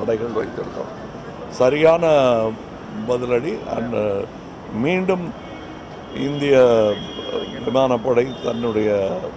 தடைகள் வைத்திருக்கோம் சரியான பதிலடி அண்ட் மீண்டும் இந்திய விமானப்படை தன்னுடைய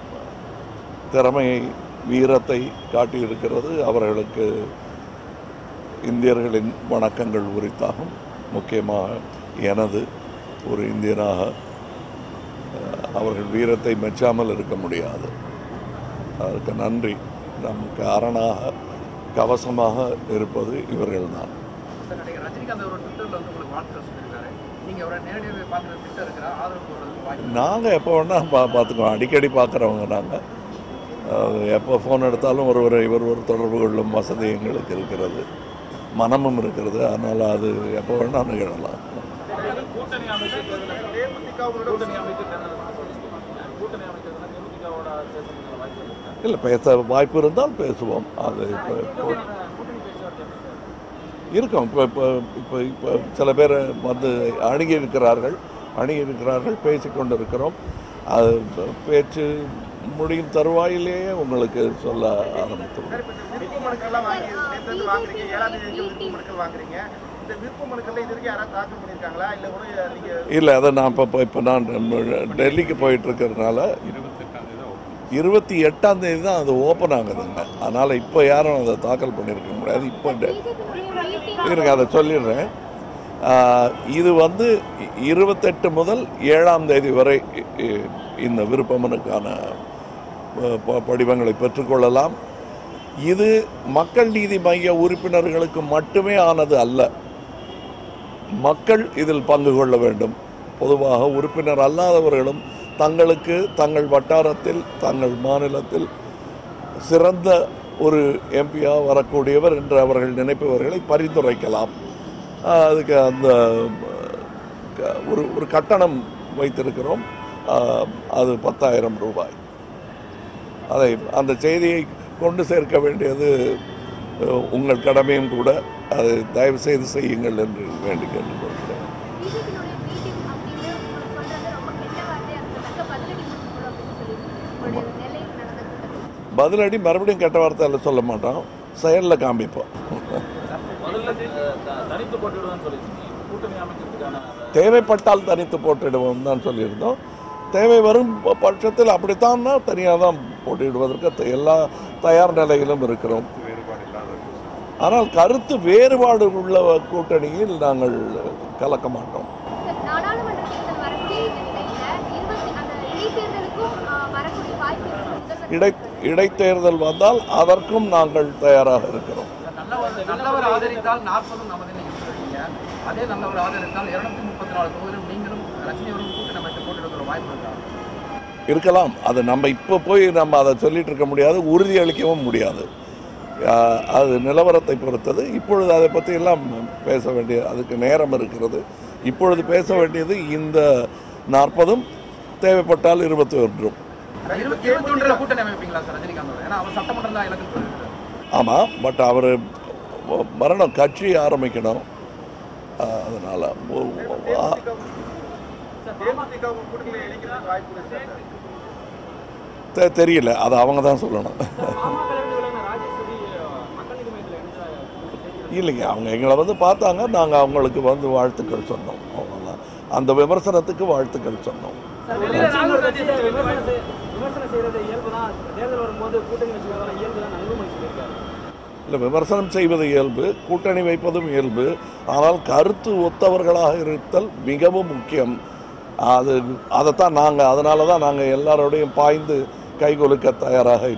திறமையை வீரத்தை காட்டியிருக்கிறது அவர்களுக்கு இந்தியர்களின் வணக்கங்கள் உரித்தாகும் முக்கியமாக எனது ஒரு இந்தியனாக அஹ், அவர்கள் வீரத்தை மெச்சாமல் இருக்க முடியாது அதற்கு நன்றி நமக்கு அரணாக கவசமாக இருப்பது இவர்கள்தான் சார் நடிகர் ரஜினிகாந்த் அவர் ட்விட்டர்ல வந்து உங்களுக்கு வாழ்த்து சொல்லியிருக்காரு நீங்க அவரை நேரடியாக பார்க்குற ட்விட்டர் இருக்கிறா ஆதரவு போடுறதுக்கு வாய்ப்பு நாங்கள் எப்போ வேணால் பா பார்த்துக்குவோம் அடிக்கடி பார்க்குறவங்க நாங்கள் எப்போ ஃபோன் எடுத்தாலும் ஒரு ஒரு இவர் ஒரு தொடர்பு கொள்ளும் வசதி எங்களுக்கு இருக்கிறது மனமும் இருக்கிறது அதனால் அது எப்போ வேணால் நிகழலாம் கூட்டணி அமைச்சு தேமுதிகவோட கூட்டணி அமைச்சு கூட்டணி அமைச்சதுல தேமுதிகவோட பேசுறதுக்கு வாய்ப்பு இருக்கா இல்லை பேச வாய்ப்பு இருந்தால் பேசுவோம் அது இப்போ இப்போ கூட்டணி பேச்சுவார்த்தை எப்படி சார் இருக்கும் இப்போ இப்போ இப்போ இப்போ சில பேர் வந்து அணுகி இருக்கிறார்கள் அணுகி இருக்கிறார்கள் பேசி கொண்டு இருக்கிறோம் அது பேச்சு முடியும் தருவாயிலேயே உங்களுக்கு சொல்ல ஆரம்பித்துள்ளோம் சார் இப்போ இந்த விருப்ப மனுக்கள்லாம் வாங்கி நேற்று வந்து வாங்குறீங்க ஏழாம் தேதி வரைக்கும் விருப்ப மனுக்கள் வாங்குறீங்க இந்த விருப்ப மனுக்கள்ல இது வரைக்கும் யாராவது தாக்கல் பண்ணியிருக்காங்களா இல்லை கூட நீங்க இல்லை அதை நான் இப்போ இப்போ நான் டெல்லிக்கு போயிட்டு இருக்கிறதுனால இருபத்தி எட்டாம் தேதி தான் அது ஓப்பன் ஆகுதுங்க அதனால் இப்போ யாரும் அதை தாக்கல் பண்ணியிருக்க முடியாது இப்போ டெ- இருங்க அதை சொல்லிடுறேன் ஆஹ், இது வந்து இ- இருபத்தெட்டு முதல் ஏழாம் தேதி வரை இ- இ- இந்த விருப்பமனுக்கான ப- ப- படிவங்களை பெற்றுக்கொள்ளலாம் இது மக்கள் நீதி மைய உறுப்பினர்களுக்கு மட்டுமே ஆனது அல்ல மக்கள் இதில் பங்கு கொள்ள வேண்டும் பொதுவாக உறுப்பினர் அல்லாதவர்களும் தங்களுக்கு தங்கள் வட்டாரத்தில் தங்கள் மாநிலத்தில் சிறந்த ஒரு எம்பியாக வரக்கூடியவர் என்று அவர்கள் நினைப்பவர்களை பரிந்துரைக்கலாம் ஆஹ் அதுக்கு அந்த க- ஒரு ஒரு கட்டணம் வைத்திருக்கிறோம் ஆஹ் அது பத்தாயிரம் ரூபாய் அதை அந்த செய்தியை கொண்டு சேர்க்க வேண்டியது அஹ், உங்கள் கடமையும் கூட அதை தயவு செய்து செய்யுங்கள் என்று வேண்டி கேட்டுக்கொள்கிறேன் பிஜேபியினுடைய மீட்டிங் அப்படின்னு உங்களுக்கு சொல்றது ரொம்ப கெட்ட வார்த்தையா இருக்கு தக்க பதிலடி கொடுக்கணும் அப்படின்னு சொல்லி உங்களுடைய நெல்லையில் நடந்த கூட்டத்தில் பதிலடி மறுபடியும் கெட்ட வார்த்தையில் சொல்ல மாட்டோம் செயலில் காமிப்போம் முதல்ல அஹ், த- தனித்து போட்டிடுவேன்னு சொல்லியிருந்தீங்க கூட்டணி அமைக்கிறதுக்கான தேவைப்பட்டால் தனித்து போட்டிடுவோம் தான் சொல்லியிருந்தோம் தேவை வரும் ப- பட்சத்தில் அப்படித்தான்னா தனியாக தான் போட்டியிடுவதற்கு த- எல்லா தயார் நிலையிலும் இருக்கிறோம் ஆனால் கருத்து வேறுபாடு உள்ள கூட்டணியில் நாங்கள் கலக்க மாட்டோம் சார், நாடாளுமன்ற தேர்தல் வரக்கூடிய இந்த நிலையில இருபத்தி அந்த இடைத்தேர்தலுக்கும் ஆ, வரக்கூடிய வாய்ப்பு இருக்கு முதல்வர் இடை இடைத்தேர்தல் வந்தால் அதற்கும் நாங்கள் தயாராக இருக்கிறோம் நல்லவர் நல்லவர் ஆதரித்தால் நாற்பதும் நமது நீங்க சொல்றீங்க அதே நல்லவர் ஆதரித்தால் இருநூத்தி முப்பத்தி நாலு தொகுதியிலும் நீங்களும் ரஜினி அவர்களும் கூட்டணி அமைத்து போட்டியிடுற வாய்ப்பு இருக்கா இருக்கலாம் அது நம்ம இப்போ போய் நம்ம அதை சொல்லிட்டு இருக்க முடியாது உறுதியளிக்கவும் முடியாது ஆஹ் அது நிலவரத்தை பொறுத்தது இப்பொழுது அதை பற்றி எல்லாம் பேச வேண்டிய அதுக்கு நேரம் இருக்கிறது இப்பொழுது பேச வேண்டியது இந்த நாற்பதும் தேவைப்பட்டால் இருபத்தி ஒன்றும் இருபத்தி இருபத்தி ஒன்றுல கூட்டணி அமைப்பீங்களா சார் ரஜினிகாந்தோட ஏன்னா அவர் சட்டமன்றம் தான் இலக்குன்னு சொல்லியிருக்காரு ஆமாம் பட் அவர் மரணம் கட்சி ஆரம்பிக்கணும் ஆஹ் அதனால ஒ- ஆ- தேமுதிக கூட்டணியில் இணைக்கிறதுக்கு வாய்ப்பு இருக்கு சார் தெ- தெரியல அது அவங்க தான் சொல்லணும் இல்லைங்க அவங்க எங்களை வந்து பார்த்தாங்க நாங்கள் அவங்களுக்கு வந்து வாழ்த்துக்கள் சொன்னோம் அவ்வளோதான் அந்த விமர்சனத்துக்கு வாழ்த்துக்கள் சொன்னோம் விமர்சனம் செய்யறது இயல்பு தான் தேர்தல் வரும்போது கூட்டணி வச்சுக்கிறதால இயல்பு தான் அன்புமணி சொல்லியிருக்காரு இல்லை விமர்சனம் செய்வது இயல்பு கூட்டணி வைப்பதும் இயல்பு ஆனால் கருத்து ஒத்தவர்களாக இருத்தல் மிகவும் முக்கியம் அது அதைத்தான் நாங்கள் அதனால தான் நாங்கள் எல்லாரோடையும் பாய்ந்து கைகொலுக்க தயாராக